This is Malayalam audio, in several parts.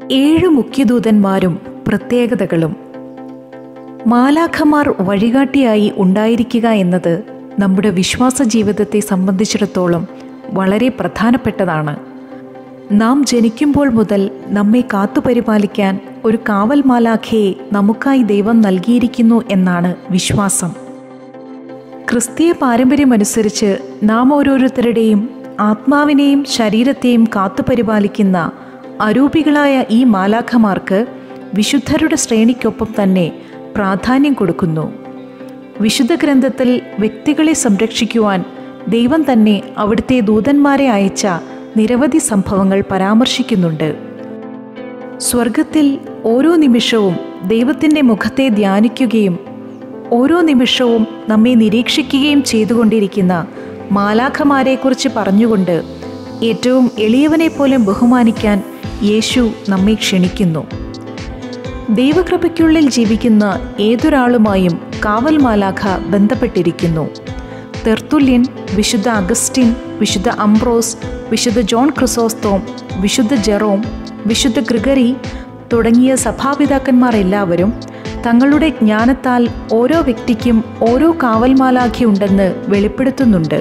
ഏഴ് മുഖ്യദൂതന്മാരും പ്രത്യേകതകളും മാലാഖമാർ വഴികാട്ടിയായി ഉണ്ടായിരിക്കുക എന്നത് നമ്മുടെ വിശ്വാസ ജീവിതത്തെ സംബന്ധിച്ചിടത്തോളം വളരെ പ്രധാനപ്പെട്ടതാണ് നാം ജനിക്കുമ്പോൾ മുതൽ നമ്മെ കാത്തുപരിപാലിക്കാൻ ഒരു കാവൽ മാലാഖയെ നമുക്കായി ദൈവം നൽകിയിരിക്കുന്നു എന്നാണ് വിശ്വാസം ക്രിസ്തീയ പാരമ്പര്യമനുസരിച്ച് നാം ഓരോരുത്തരുടെയും ആത്മാവിനെയും ശരീരത്തെയും കാത്തുപരിപാലിക്കുന്ന അരൂപികളായ ഈ മാലാഖമാർക്ക് വിശുദ്ധരുടെ ശ്രേണിക്കൊപ്പം തന്നെ പ്രാധാന്യം കൊടുക്കുന്നു വിശുദ്ധ ഗ്രന്ഥത്തിൽ വ്യക്തികളെ സംരക്ഷിക്കുവാൻ ദൈവം തന്നെ അവിടുത്തെ ദൂതന്മാരെ അയച്ച നിരവധി സംഭവങ്ങൾ പരാമർശിക്കുന്നുണ്ട് സ്വർഗത്തിൽ ഓരോ നിമിഷവും ദൈവത്തിൻ്റെ മുഖത്തെ ധ്യാനിക്കുകയും ഓരോ നിമിഷവും നമ്മെ നിരീക്ഷിക്കുകയും ചെയ്തുകൊണ്ടിരിക്കുന്ന മാലാഖമാരെക്കുറിച്ച് പറഞ്ഞുകൊണ്ട് ഏറ്റവും എളിയവനെ പോലും ബഹുമാനിക്കാൻ യേശു നമ്മെ ക്ഷണിക്കുന്നു ദൈവകൃപയ്ക്കുള്ളിൽ ജീവിക്കുന്ന ഏതൊരാളുമായും കാവൽ മാലാഖ ബന്ധപ്പെട്ടിരിക്കുന്നു തെർത്തുല്യൻ വിശുദ്ധ അഗസ്റ്റിൻ വിശുദ്ധ അംബ്രോസ് വിശുദ്ധ ജോൺ ക്രിസോസ്തോം വിശുദ്ധ ജെറോം വിശുദ്ധ ഗ്രിഗറി തുടങ്ങിയ സഭാപിതാക്കന്മാർ എല്ലാവരും തങ്ങളുടെ ജ്ഞാനത്താൽ ഓരോ വ്യക്തിക്കും ഓരോ കാവൽ മാലാഖയുണ്ടെന്ന് വെളിപ്പെടുത്തുന്നുണ്ട്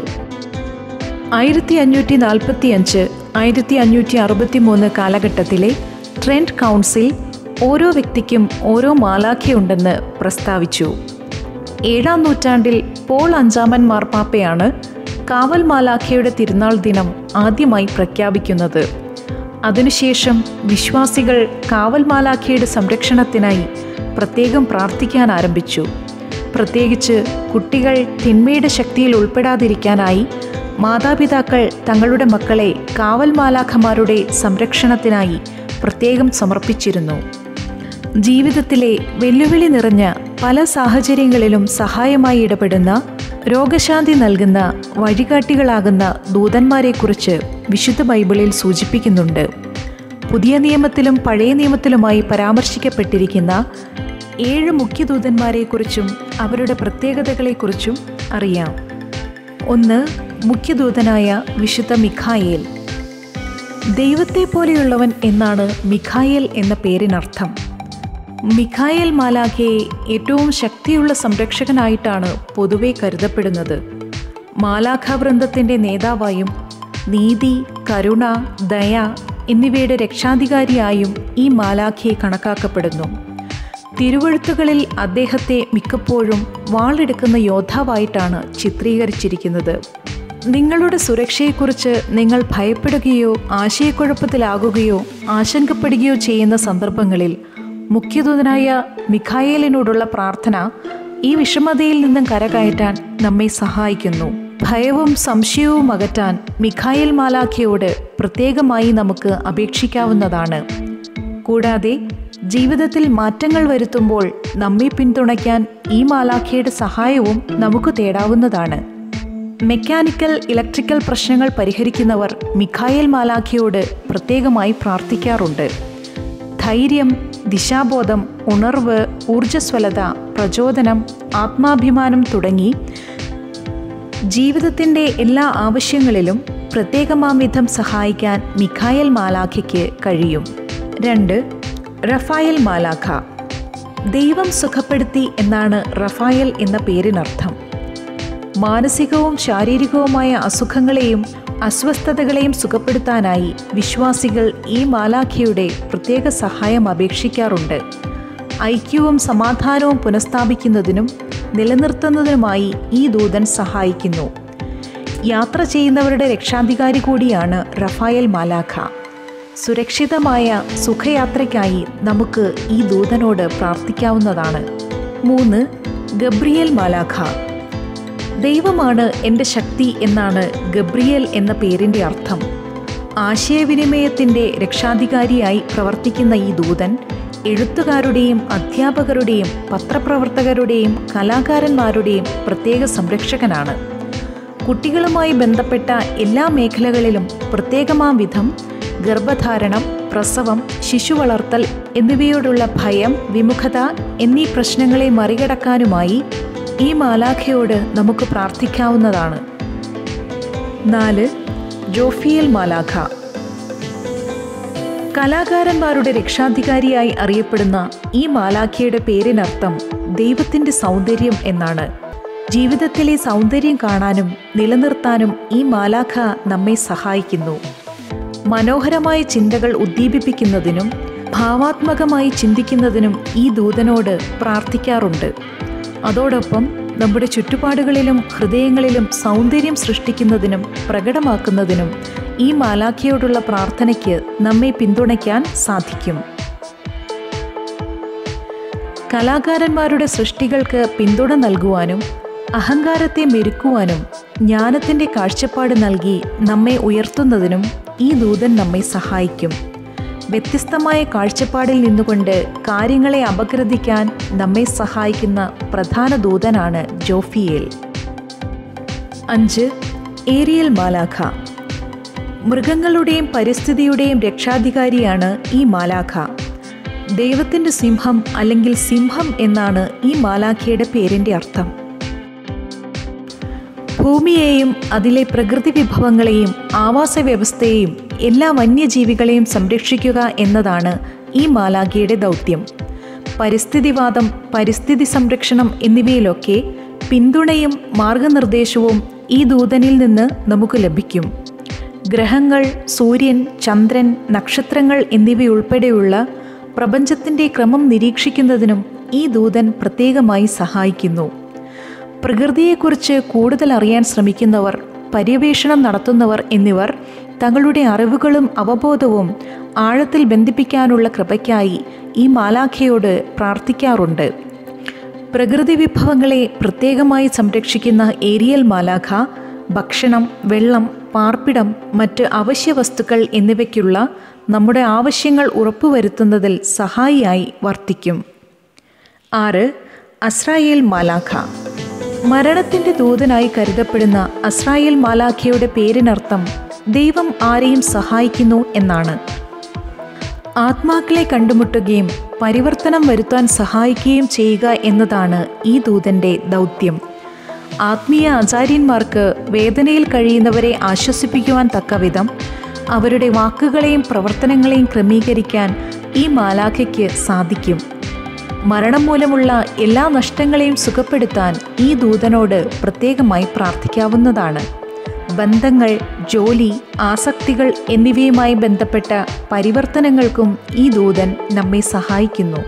ആയിരത്തി അഞ്ഞൂറ്റി നാൽപ്പത്തി അഞ്ച് ആയിരത്തി അഞ്ഞൂറ്റി അറുപത്തി മൂന്ന് കാലഘട്ടത്തിലെ ട്രെൻഡ് കൗൺസിൽ ഓരോ വ്യക്തിക്കും ഓരോ മാലാഖയുണ്ടെന്ന് പ്രസ്താവിച്ചു ഏഴാം നൂറ്റാണ്ടിൽ പോൾ അഞ്ചാമൻ മാർപ്പാപ്പയാണ് കാവൽ മാലാഖയുടെ തിരുനാൾ ദിനം ആദ്യമായി പ്രഖ്യാപിക്കുന്നത് അതിനുശേഷം വിശ്വാസികൾ കാവൽ മാലാഖയുടെ സംരക്ഷണത്തിനായി പ്രത്യേകം പ്രാർത്ഥിക്കാൻ ആരംഭിച്ചു പ്രത്യേകിച്ച് കുട്ടികൾ തിന്മയുടെ ശക്തിയിൽ ഉൾപ്പെടാതിരിക്കാനായി മാതാപിതാക്കൾ തങ്ങളുടെ മക്കളെ കാവൽ മാലാഖമാരുടെ സംരക്ഷണത്തിനായി പ്രത്യേകം സമർപ്പിച്ചിരുന്നു ജീവിതത്തിലെ വെല്ലുവിളി നിറഞ്ഞ പല സാഹചര്യങ്ങളിലും സഹായമായി ഇടപെടുന്ന രോഗശാന്തി നൽകുന്ന വഴികാട്ടികളാകുന്ന ദൂതന്മാരെക്കുറിച്ച് വിശുദ്ധ ബൈബിളിൽ സൂചിപ്പിക്കുന്നുണ്ട് പുതിയ നിയമത്തിലും പഴയ നിയമത്തിലുമായി പരാമർശിക്കപ്പെട്ടിരിക്കുന്ന ഏഴ് മുഖ്യദൂതന്മാരെക്കുറിച്ചും അവരുടെ പ്രത്യേകതകളെക്കുറിച്ചും അറിയാം ഒന്ന് മുഖ്യദൂതനായ വിശുദ്ധ മിഖായേൽ ദൈവത്തെ പോലെയുള്ളവൻ എന്നാണ് മിഖായേൽ എന്ന പേരിനർത്ഥം മിഖായേൽ മാലാഖയെ ഏറ്റവും ശക്തിയുള്ള സംരക്ഷകനായിട്ടാണ് പൊതുവെ കരുതപ്പെടുന്നത് മാലാഖാവൃന്ദത്തിൻ്റെ നേതാവായും നീതി കരുണ ദയ എന്നിവയുടെ രക്ഷാധികാരിയായും ഈ മാലാഖയെ കണക്കാക്കപ്പെടുന്നു തിരുവഴുത്തുകളിൽ അദ്ദേഹത്തെ മിക്കപ്പോഴും വാളെടുക്കുന്ന യോദ്ധാവായിട്ടാണ് ചിത്രീകരിച്ചിരിക്കുന്നത് നിങ്ങളുടെ സുരക്ഷയെക്കുറിച്ച് നിങ്ങൾ ഭയപ്പെടുകയോ ആശയക്കുഴപ്പത്തിലാകുകയോ ആശങ്കപ്പെടുകയോ ചെയ്യുന്ന സന്ദർഭങ്ങളിൽ മുഖ്യദൂതനായ മിഖായേലിനോടുള്ള പ്രാർത്ഥന ഈ വിഷമതയിൽ നിന്നും കരകയറ്റാൻ നമ്മെ സഹായിക്കുന്നു ഭയവും സംശയവും അകറ്റാൻ മിഖായേൽ മാലാഖയോട് പ്രത്യേകമായി നമുക്ക് അപേക്ഷിക്കാവുന്നതാണ് കൂടാതെ ജീവിതത്തിൽ മാറ്റങ്ങൾ വരുത്തുമ്പോൾ നമ്മെ പിന്തുണയ്ക്കാൻ ഈ മാലാഖയുടെ സഹായവും നമുക്ക് തേടാവുന്നതാണ് മെക്കാനിക്കൽ ഇലക്ട്രിക്കൽ പ്രശ്നങ്ങൾ പരിഹരിക്കുന്നവർ മിഖായേൽ മാലാഖയോട് പ്രത്യേകമായി പ്രാർത്ഥിക്കാറുണ്ട് ധൈര്യം ദിശാബോധം ഉണർവ് ഊർജ്ജസ്വലത പ്രചോദനം ആത്മാഭിമാനം തുടങ്ങി ജീവിതത്തിൻ്റെ എല്ലാ ആവശ്യങ്ങളിലും പ്രത്യേകമാം വിധം സഹായിക്കാൻ മിഖായൽ മാലാഖയ്ക്ക് കഴിയും രണ്ട് റഫായൽ മാലാഖ ദൈവം സുഖപ്പെടുത്തി എന്നാണ് റഫായൽ എന്ന പേരിനർത്ഥം മാനസികവും ശാരീരികവുമായ അസുഖങ്ങളെയും അസ്വസ്ഥതകളെയും സുഖപ്പെടുത്താനായി വിശ്വാസികൾ ഈ മാലാഖയുടെ പ്രത്യേക സഹായം അപേക്ഷിക്കാറുണ്ട് ഐക്യവും സമാധാനവും പുനഃസ്ഥാപിക്കുന്നതിനും നിലനിർത്തുന്നതിനുമായി ഈ ദൂതൻ സഹായിക്കുന്നു യാത്ര ചെയ്യുന്നവരുടെ രക്ഷാധികാരി കൂടിയാണ് റഫായൽ മാലാഖ സുരക്ഷിതമായ സുഖയാത്രയ്ക്കായി നമുക്ക് ഈ ദൂതനോട് പ്രാർത്ഥിക്കാവുന്നതാണ് മൂന്ന് ഗബ്രിയേൽ മാലാഖ ദൈവമാണ് എൻ്റെ ശക്തി എന്നാണ് ഗബ്രിയേൽ എന്ന പേരിൻ്റെ അർത്ഥം ആശയവിനിമയത്തിൻ്റെ രക്ഷാധികാരിയായി പ്രവർത്തിക്കുന്ന ഈ ദൂതൻ എഴുത്തുകാരുടെയും അധ്യാപകരുടെയും പത്രപ്രവർത്തകരുടെയും കലാകാരന്മാരുടെയും പ്രത്യേക സംരക്ഷകനാണ് കുട്ടികളുമായി ബന്ധപ്പെട്ട എല്ലാ മേഖലകളിലും പ്രത്യേകമാം വിധം ഗർഭധാരണം പ്രസവം ശിശു വളർത്തൽ എന്നിവയോടുള്ള ഭയം വിമുഖത എന്നീ പ്രശ്നങ്ങളെ മറികടക്കാനുമായി ഈ മാലാഖയോട് നമുക്ക് പ്രാർത്ഥിക്കാവുന്നതാണ് നാല് ജോഫിയൽ മാലാഖ കലാകാരന്മാരുടെ രക്ഷാധികാരിയായി അറിയപ്പെടുന്ന ഈ മാലാഖയുടെ പേരിനർത്ഥം ദൈവത്തിൻ്റെ സൗന്ദര്യം എന്നാണ് ജീവിതത്തിലെ സൗന്ദര്യം കാണാനും നിലനിർത്താനും ഈ മാലാഖ നമ്മെ സഹായിക്കുന്നു മനോഹരമായ ചിന്തകൾ ഉദ്ദീപിപ്പിക്കുന്നതിനും ഭാവാത്മകമായി ചിന്തിക്കുന്നതിനും ഈ ദൂതനോട് പ്രാർത്ഥിക്കാറുണ്ട് അതോടൊപ്പം നമ്മുടെ ചുറ്റുപാടുകളിലും ഹൃദയങ്ങളിലും സൗന്ദര്യം സൃഷ്ടിക്കുന്നതിനും പ്രകടമാക്കുന്നതിനും ഈ മാലാഖയോടുള്ള പ്രാർത്ഥനയ്ക്ക് നമ്മെ പിന്തുണയ്ക്കാൻ സാധിക്കും കലാകാരന്മാരുടെ സൃഷ്ടികൾക്ക് പിന്തുണ നൽകുവാനും അഹങ്കാരത്തെ മെരുക്കുവാനും ജ്ഞാനത്തിൻ്റെ കാഴ്ചപ്പാട് നൽകി നമ്മെ ഉയർത്തുന്നതിനും ഈ ദൂതൻ നമ്മെ സഹായിക്കും വ്യത്യസ്തമായ കാഴ്ചപ്പാടിൽ നിന്നുകൊണ്ട് കാര്യങ്ങളെ അപഗ്രഥിക്കാൻ നമ്മെ സഹായിക്കുന്ന പ്രധാന ദൂതനാണ് ജോഫിയേൽ അഞ്ച് ഏരിയൽ മാലാഖ മൃഗങ്ങളുടെയും പരിസ്ഥിതിയുടെയും രക്ഷാധികാരിയാണ് ഈ മാലാഖ ദൈവത്തിൻ്റെ സിംഹം അല്ലെങ്കിൽ സിംഹം എന്നാണ് ഈ മാലാഖയുടെ പേരിൻ്റെ അർത്ഥം ഭൂമിയെയും അതിലെ പ്രകൃതി വിഭവങ്ങളെയും ആവാസ വ്യവസ്ഥയെയും എല്ലാ വന്യജീവികളെയും സംരക്ഷിക്കുക എന്നതാണ് ഈ മാലാഖയുടെ ദൗത്യം പരിസ്ഥിതിവാദം പരിസ്ഥിതി സംരക്ഷണം എന്നിവയിലൊക്കെ പിന്തുണയും മാർഗനിർദ്ദേശവും ഈ ദൂതനിൽ നിന്ന് നമുക്ക് ലഭിക്കും ഗ്രഹങ്ങൾ സൂര്യൻ ചന്ദ്രൻ നക്ഷത്രങ്ങൾ എന്നിവയുൾപ്പെടെയുള്ള പ്രപഞ്ചത്തിൻ്റെ ക്രമം നിരീക്ഷിക്കുന്നതിനും ഈ ദൂതൻ പ്രത്യേകമായി സഹായിക്കുന്നു പ്രകൃതിയെക്കുറിച്ച് കൂടുതൽ അറിയാൻ ശ്രമിക്കുന്നവർ പര്യവേഷണം നടത്തുന്നവർ എന്നിവർ തങ്ങളുടെ അറിവുകളും അവബോധവും ആഴത്തിൽ ബന്ധിപ്പിക്കാനുള്ള കൃപയ്ക്കായി ഈ മാലാഖയോട് പ്രാർത്ഥിക്കാറുണ്ട് പ്രകൃതി വിഭവങ്ങളെ പ്രത്യേകമായി സംരക്ഷിക്കുന്ന ഏരിയൽ മാലാഖ ഭക്ഷണം വെള്ളം പാർപ്പിടം മറ്റ് അവശ്യ വസ്തുക്കൾ എന്നിവയ്ക്കുള്ള നമ്മുടെ ആവശ്യങ്ങൾ ഉറപ്പുവരുത്തുന്നതിൽ സഹായിയായി വർത്തിക്കും ആറ് അസ്രായേൽ മാലാഖ മരണത്തിൻ്റെ ദൂതനായി കരുതപ്പെടുന്ന അസ്രായേൽ മാലാഖയുടെ പേരിനർത്ഥം ദൈവം ആരെയും സഹായിക്കുന്നു എന്നാണ് ആത്മാക്കളെ കണ്ടുമുട്ടുകയും പരിവർത്തനം വരുത്താൻ സഹായിക്കുകയും ചെയ്യുക എന്നതാണ് ഈ ദൂതൻ്റെ ദൗത്യം ആത്മീയ ആചാര്യന്മാർക്ക് വേദനയിൽ കഴിയുന്നവരെ ആശ്വസിപ്പിക്കുവാൻ തക്കവിധം അവരുടെ വാക്കുകളെയും പ്രവർത്തനങ്ങളെയും ക്രമീകരിക്കാൻ ഈ മാലാഖയ്ക്ക് സാധിക്കും മരണം മൂലമുള്ള എല്ലാ നഷ്ടങ്ങളെയും സുഖപ്പെടുത്താൻ ഈ ദൂതനോട് പ്രത്യേകമായി പ്രാർത്ഥിക്കാവുന്നതാണ് ബന്ധങ്ങൾ ജോലി ആസക്തികൾ എന്നിവയുമായി ബന്ധപ്പെട്ട പരിവർത്തനങ്ങൾക്കും ഈ ദൂതൻ നമ്മെ സഹായിക്കുന്നു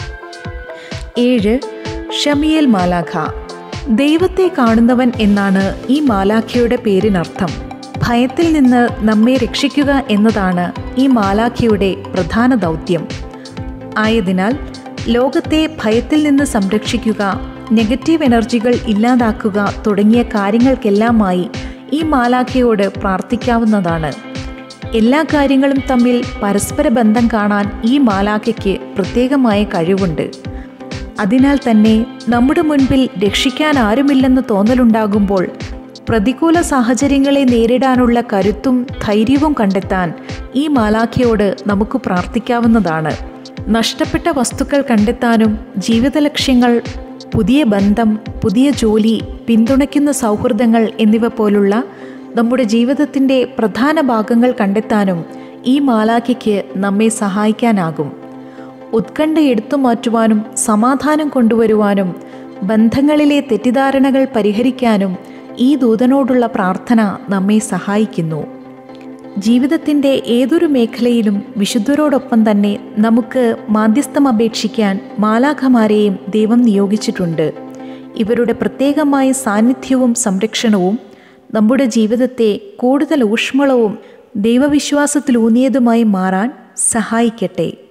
ഏഴ് ഷമിയൽ മാലാഖ ദൈവത്തെ കാണുന്നവൻ എന്നാണ് ഈ മാലാഖയുടെ പേരിനർത്ഥം ഭയത്തിൽ നിന്ന് നമ്മെ രക്ഷിക്കുക എന്നതാണ് ഈ മാലാഖയുടെ പ്രധാന ദൗത്യം ആയതിനാൽ ലോകത്തെ ഭയത്തിൽ നിന്ന് സംരക്ഷിക്കുക നെഗറ്റീവ് എനർജികൾ ഇല്ലാതാക്കുക തുടങ്ങിയ കാര്യങ്ങൾക്കെല്ലാമായി ഈ മാലാഖയോട് പ്രാർത്ഥിക്കാവുന്നതാണ് എല്ലാ കാര്യങ്ങളും തമ്മിൽ പരസ്പര ബന്ധം കാണാൻ ഈ മാലാഖയ്ക്ക് പ്രത്യേകമായ കഴിവുണ്ട് അതിനാൽ തന്നെ നമ്മുടെ മുൻപിൽ രക്ഷിക്കാൻ ആരുമില്ലെന്ന് തോന്നലുണ്ടാകുമ്പോൾ പ്രതികൂല സാഹചര്യങ്ങളെ നേരിടാനുള്ള കരുത്തും ധൈര്യവും കണ്ടെത്താൻ ഈ മാലാഖയോട് നമുക്ക് പ്രാർത്ഥിക്കാവുന്നതാണ് നഷ്ടപ്പെട്ട വസ്തുക്കൾ കണ്ടെത്താനും ജീവിത ലക്ഷ്യങ്ങൾ പുതിയ ബന്ധം പുതിയ ജോലി പിന്തുണയ്ക്കുന്ന സൗഹൃദങ്ങൾ എന്നിവ പോലുള്ള നമ്മുടെ ജീവിതത്തിൻ്റെ പ്രധാന ഭാഗങ്ങൾ കണ്ടെത്താനും ഈ മാലാഖയ്ക്ക് നമ്മെ സഹായിക്കാനാകും ഉത്കണ്ഠ എടുത്തു മാറ്റുവാനും സമാധാനം കൊണ്ടുവരുവാനും ബന്ധങ്ങളിലെ തെറ്റിദ്ധാരണകൾ പരിഹരിക്കാനും ഈ ദൂതനോടുള്ള പ്രാർത്ഥന നമ്മെ സഹായിക്കുന്നു ജീവിതത്തിൻ്റെ ഏതൊരു മേഖലയിലും വിശുദ്ധരോടൊപ്പം തന്നെ നമുക്ക് മാധ്യസ്ഥം അപേക്ഷിക്കാൻ മാലാഖമാരെയും ദൈവം നിയോഗിച്ചിട്ടുണ്ട് ഇവരുടെ പ്രത്യേകമായ സാന്നിധ്യവും സംരക്ഷണവും നമ്മുടെ ജീവിതത്തെ കൂടുതൽ ഊഷ്മളവും ദൈവവിശ്വാസത്തിലൂന്നിയതുമായി മാറാൻ സഹായിക്കട്ടെ